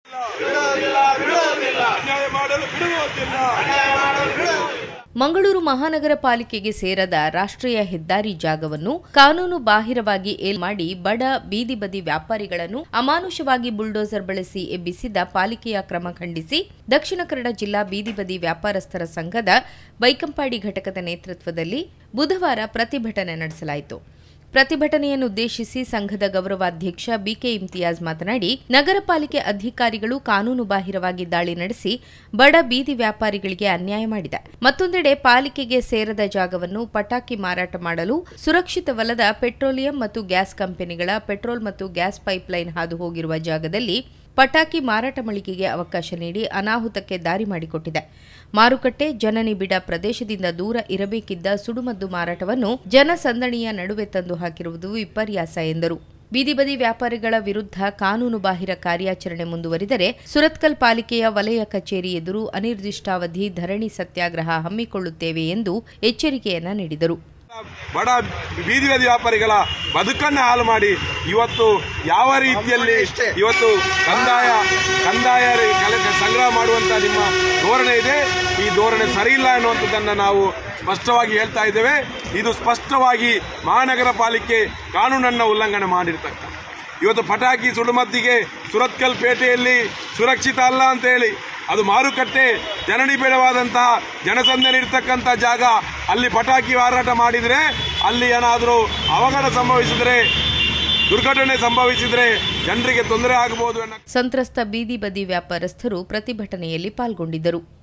ಅನ್ಯಾಯ ಮಾಡಲು ಬಿಡುವುದಿಲ್ಲ ಮಂಗಳೂರು ಮಹಾನಗರ ಪಾಲಿಕೆಗೆ ಸೇರದ ರಾಷ್ಟ್ರೀಯ ಹೆದ್ದಾರಿ ಜಾಗವನ್ನು ಕಾನೂನು ಬಾಹಿರವಾಗಿ ಏಲ್ ಮಾಡಿ ಬಡ ಬೀದಿ ಬದಿ ವ್ಯಾಪಾರಿಗಳನ್ನು ಅಮಾನುಷವಾಗಿ ಬುಲ್ಡೋಸರ್ ಬಳಸಿ ಎಬ್ಬಿಸಿದ ಪಾಲಿಕೆಯ ಕ್ರಮ ಖಂಡಿಸಿ ದಕ್ಷಿಣ ಕನ್ನಡ ಜಿಲ್ಲಾ ಬೀದಿ ಬದಿ ವ್ಯಾಪಾರಸ್ಥರ ಸಂಘದ ಬೈಕಂಪಾಡಿ ಘಟಕದ ನೇತೃತ್ವದಲ್ಲಿ ಬುಧವಾರ ಪ್ರತಿಭಟನೆ ನಡೆಸಲಾಯಿತು ಪ್ರತಿಭಟನೆಯನ್ನು ಉದ್ದೇಶಿಸಿ ಸಂಘದ ಗೌರವಾಧ್ಯಕ್ಷ ಬಿಕೆ ಇಮ್ತಿಯಾಜ್ ಮಾತನಾಡಿ ನಗರ ಪಾಲಿಕೆ ಅಧಿಕಾರಿಗಳು ಕಾನೂನು ಬಾಹಿರವಾಗಿ ದಾಳಿ ನಡೆಸಿ ಬಡ ಬೀದಿ ವ್ಯಾಪಾರಿಗಳಿಗೆ ಅನ್ಯಾಯ ಮಾಡಿದೆ ಮತ್ತೊಂದೆಡೆ ಪಾಲಿಕೆಗೆ ಸೇರದ ಜಾಗವನ್ನು ಪಟಾಕಿ ಮಾರಾಟ ಮಾಡಲು ಸುರಕ್ಷಿತವಲ್ಲದ ಪೆಟ್ರೋಲಿಯಂ ಮತ್ತು ಗ್ಯಾಸ್ ಕಂಪನಿಗಳ ಪೆಟ್ರೋಲ್ ಮತ್ತು ಗ್ಯಾಸ್ ಪೈಪ್ಲೈನ್ ಹಾದು ಹೋಗಿರುವ ಜಾಗದಲ್ಲಿ ಪಟಾಕಿ ಮಾರಾಟ ಮಳಿಗೆಗೆ ಅವಕಾಶ ನೀಡಿ ಅನಾಹುತಕ್ಕೆ ದಾರಿ ಮಾಡಿಕೊಟ್ಟಿದೆ ಮಾರುಕಟ್ಟೆ ಜನನಿಬಿಡ ಪ್ರದೇಶದಿಂದ ದೂರ ಇರಬೇಕಿದ್ದ ಸುಡುಮದ್ದು ಮಾರಾಟವನ್ನು ಜನಸಂದಣಿಯ ನಡುವೆ ತಂದು ಹಾಕಿರುವುದು ವಿಪರ್ಯಾಸ ಎಂದರು ಬೀದಿ ಬದಿ ವ್ಯಾಪಾರಿಗಳ ವಿರುದ್ಧ ಕಾನೂನು ಬಾಹಿರ ಕಾರ್ಯಾಚರಣೆ ಮುಂದುವರಿದರೆ ಸುರತ್ಕಲ್ ಪಾಲಿಕೆಯ ವಲಯ ಕಚೇರಿ ಎದುರು ಅನಿರ್ದಿಷ್ಟಾವಧಿ ಧರಣಿ ಸತ್ಯಾಗ್ರಹ ಹಮ್ಮಿಕೊಳ್ಳುತ್ತೇವೆ ಎಂದು ಎಚ್ಚರಿಕೆಯನ್ನ ನೀಡಿದರು ಬಡ ಬೀದಿ ಬದಿ ವ್ಯಾಪಾರಿಗಳ ಬದುಕನ್ನು ಹಾಳು ಮಾಡಿ ಇವತ್ತು ಯಾವ ರೀತಿಯಲ್ಲಿ ಇವತ್ತು ಕಂದಾಯ ಕಂದಾಯ ಕಲೆ- ಸಂಗ್ರಹ ಮಾಡುವಂತ ನಿಮ್ಮ ಧೋರಣೆ ಇದೆ ಈ ಧೋರಣೆ ಸರಿಯಿಲ್ಲ ಎನ್ನುವಂಥದ್ದನ್ನು ನಾವು ಸ್ಪಷ್ಟವಾಗಿ ಹೇಳ್ತಾ ಇದ್ದೇವೆ ಇದು ಸ್ಪಷ್ಟವಾಗಿ ಮಹಾನಗರ ಪಾಲಿಕೆ ಕಾನೂನನ್ನು ಉಲ್ಲಂಘನೆ ಮಾಡಿರ್ತಕ್ಕ ಇವತ್ತು ಪಟಾಕಿ ಸುಡುಮದ್ದಿಗೆ ಸುರತ್ಕಲ್ ಪೇಟೆಯಲ್ಲಿ ಸುರಕ್ಷಿತ ಅಲ್ಲ ಅಂತ ಹೇಳಿ ಅದು ಮಾರುಕಟ್ಟೆ ಜನನಿಬಿಡವಾದಂತಹ ಜನಸಂದಣಿ ಇರ್ತಕ್ಕಂಥ ಜಾಗ ಅಲ್ಲಿ ಪಟಾಕಿ ಮಾರಾಟ ಮಾಡಿದರೆ ಅಲ್ಲಿ ಏನಾದರೂ ಅವಘಡ ಸಂಭವಿಸಿದರೆ ದುರ್ಘಟನೆ ಸಂಭವಿಸಿದರೆ ಜನರಿಗೆ ತೊಂದರೆ ಆಗಬಹುದು ಅನ್ನೋ ಸಂತ್ರಸ್ತ ಬೀದಿ ಬದಿ ವ್ಯಾಪಾರಸ್ಥರು ಪ್ರತಿಭಟನೆಯಲ್ಲಿ ಪಾಲ್ಗೊಂಡಿದ್ದರು